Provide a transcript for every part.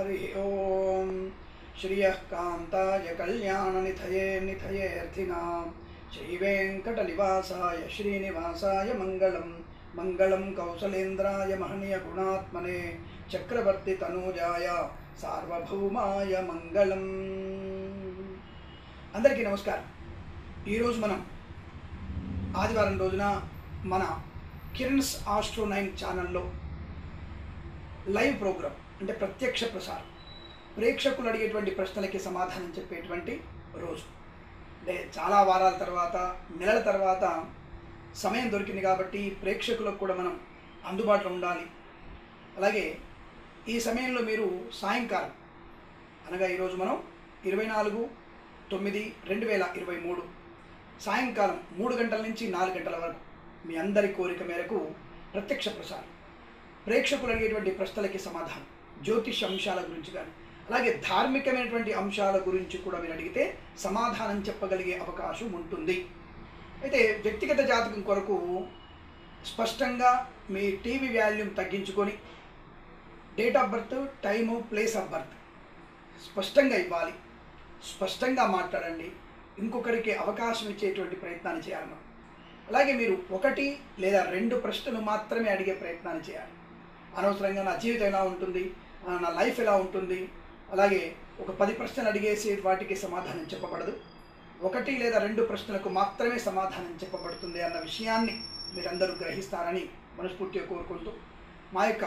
हरिः ॐ श्रियः कान्ताय कल्याणनिधये निधयेऽर्थिनां श्रीवेङ्कटनिवासाय श्रीनिवासाय मङ्गलं मङ्गलं कौसलेन्द्राय महनीयगुणात्मने చక్రవర్తితనూజాయ సార్వభౌమాయ మంగళం అందరికీ నమస్కారం ఈరోజు మనం ఆదివారం రోజున మన కిరణ్స్ ఆస్ట్రో నైన్ ఛానల్లో లైవ్ ప్రోగ్రామ్ అంటే ప్రత్యక్ష ప్రసారం ప్రేక్షకులు అడిగేటువంటి ప్రశ్నలకి సమాధానం చెప్పేటువంటి రోజు అంటే చాలా వారాల తర్వాత నెలల తర్వాత సమయం దొరికింది కాబట్టి ప్రేక్షకులకు కూడా మనం అందుబాటులో ఉండాలి అలాగే ఈ సమయంలో మీరు సాయంకాలం అనగా ఈరోజు మనం ఇరవై నాలుగు తొమ్మిది రెండు వేల ఇరవై మూడు సాయంకాలం మూడు గంటల నుంచి నాలుగు గంటల వరకు మీ అందరి కోరిక మేరకు ప్రత్యక్ష ప్రసారం ప్రేక్షకులు అడిగేటువంటి ప్రశ్నలకి సమాధానం జ్యోతిష అంశాల గురించి కానీ అలాగే ధార్మికమైనటువంటి అంశాల గురించి కూడా మీరు అడిగితే సమాధానం చెప్పగలిగే అవకాశం ఉంటుంది అయితే వ్యక్తిగత జాతకం కొరకు స్పష్టంగా మీ టీవీ వాల్యూమ్ తగ్గించుకొని date of birth time place of birth స్పష్టంగా ఇవ్వాలి స్పష్టంగా మాట్లాడండి ఇంకొకరికి అవకాశం ఇచ్చేటువంటి ప్రయత్నాన్ని చేయాలి మనం అలాగే మీరు ఒకటి లేదా రెండు ప్రశ్నలు మాత్రమే అడిగే ప్రయత్నాన్ని చేయాలి అనవసరంగా నా జీవితం ఎలా ఉంటుంది ఆ, నా లైఫ్ ఎలా ఉంటుంది అలాగే ఒక పది ప్రశ్నలు అడిగేసి వాటికి సమాధానం చెప్పబడదు ఒకటి లేదా రెండు ప్రశ్నలకు మాత్రమే సమాధానం చెప్పబడుతుంది అన్న విషయాన్ని మీరందరూ గ్రహిస్తారని మనస్ఫూర్తిగా కోరుకుంటూ మా యొక్క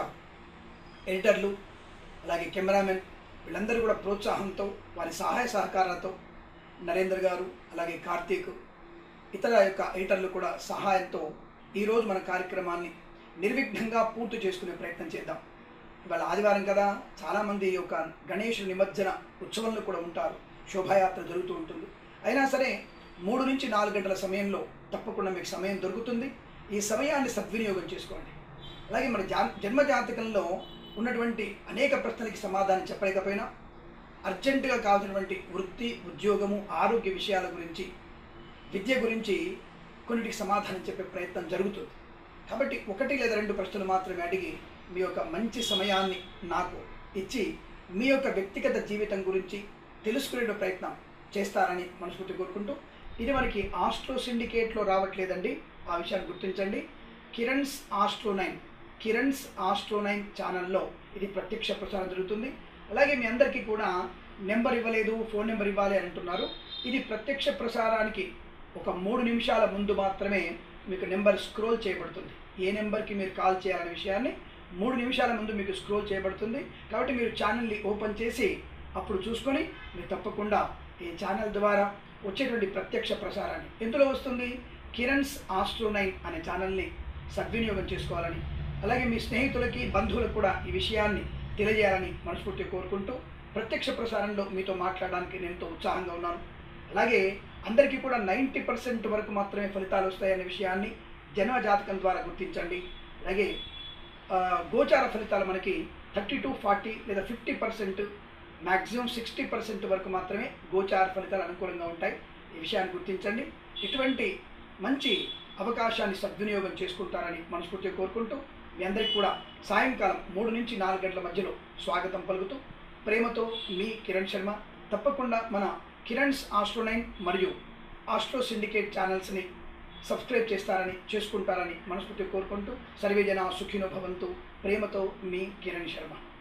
ఎడిటర్లు అలాగే కెమెరామెన్ వీళ్ళందరూ కూడా ప్రోత్సాహంతో వారి సహాయ సహకారాలతో నరేంద్ర గారు అలాగే కార్తీక్ ఇతర యొక్క ఎడిటర్లు కూడా సహాయంతో ఈరోజు మన కార్యక్రమాన్ని నిర్విఘ్నంగా పూర్తి చేసుకునే ప్రయత్నం చేద్దాం ఇవాళ ఆదివారం కదా చాలామంది ఈ యొక్క గణేష్ నిమజ్జన ఉత్సవంలో కూడా ఉంటారు శోభాయాత్ర జరుగుతూ ఉంటుంది అయినా సరే మూడు నుంచి నాలుగు గంటల సమయంలో తప్పకుండా మీకు సమయం దొరుకుతుంది ఈ సమయాన్ని సద్వినియోగం చేసుకోండి అలాగే మన జా జన్మ జాతకంలో ఉన్నటువంటి అనేక ప్రశ్నలకి సమాధానం చెప్పలేకపోయినా అర్జెంటుగా కావాల్సినటువంటి వృత్తి ఉద్యోగము ఆరోగ్య విషయాల గురించి విద్య గురించి కొన్నిటికి సమాధానం చెప్పే ప్రయత్నం జరుగుతుంది కాబట్టి ఒకటి లేదా రెండు ప్రశ్నలు మాత్రమే అడిగి మీ యొక్క మంచి సమయాన్ని నాకు ఇచ్చి మీ యొక్క వ్యక్తిగత జీవితం గురించి తెలుసుకునే ప్రయత్నం చేస్తారని మనస్ఫూర్తి కోరుకుంటూ ఇది మనకి ఆస్ట్రో సిండికేట్లో రావట్లేదండి ఆ విషయాన్ని గుర్తించండి Kiran's astro nine Kiran's astro nine ఛానల్లో ఇది ప్రత్యక్ష ప్రసారం జరుగుతుంది అలాగే మీ అందరికీ కూడా నెంబర్ ఇవ్వలేదు ఫోన్ నెంబర్ ఇవ్వాలి అని అంటున్నారు ఇది ప్రత్యక్ష ప్రసారానికి ఒక మూడు నిమిషాల ముందు మాత్రమే మీకు నెంబర్ స్క్రోల్ చేయబడుతుంది ఏ నెంబర్కి మీరు కాల్ చేయాలనే విషయాన్ని మూడు నిమిషాల ముందు మీకు స్క్రోల్ చేయబడుతుంది కాబట్టి మీరు ఛానల్ని ఓపెన్ చేసి అప్పుడు చూసుకొని మీరు తప్పకుండా ఈ ఛానల్ ద్వారా వచ్చేటువంటి ప్రత్యక్ష ప్రసారాన్ని ఎందులో వస్తుంది కిరణ్స్ ఆస్ట్రో నైన్ అనే ఛానల్ని సద్వినియోగం చేసుకోవాలని అలాగే మీ స్నేహితులకి బంధువులకు కూడా ఈ విషయాన్ని తెలియజేయాలని మనస్ఫూర్తిగా కోరుకుంటూ ప్రత్యక్ష ప్రసారంలో మీతో మాట్లాడడానికి నేను ఎంతో ఉత్సాహంగా ఉన్నాను అలాగే అందరికీ కూడా నైంటీ పర్సెంట్ వరకు మాత్రమే ఫలితాలు వస్తాయనే విషయాన్ని జన్మ జాతకం ద్వారా గుర్తించండి అలాగే ఆ, గోచార ఫలితాలు మనకి థర్టీ టు ఫార్టీ లేదా fifty percent maximum sixty percent వరకు మాత్రమే గోచార ఫలితాలు అనుకూలంగా ఉంటాయి ఈ విషయాన్ని గుర్తించండి ఇటువంటి మంచి అవకాశాన్ని సద్వినియోగం చేసుకుంటారని మనస్ఫూర్తిగా కోరుకుంటూ మీ అందరికీ కూడా సాయంకాలం మూడు నుంచి నాలుగు గంటల మధ్యలో స్వాగతం పలుకుతూ ప్రేమతో మీ కిరణ్ శర్మ తప్పకుండా మన కిరణ్స్ ఆస్ట్రో నైన్ మరియు ఆస్ట్రో సిండికేట్ ఛానల్స్ని సబ్స్క్రైబ్ చేస్తారని చేసుకుంటారని మనస్ఫూర్తిగా కోరుకుంటూ సర్వే జన సుఖినో భవంతు ప్రేమతో మీ కిరణ్ శర్మ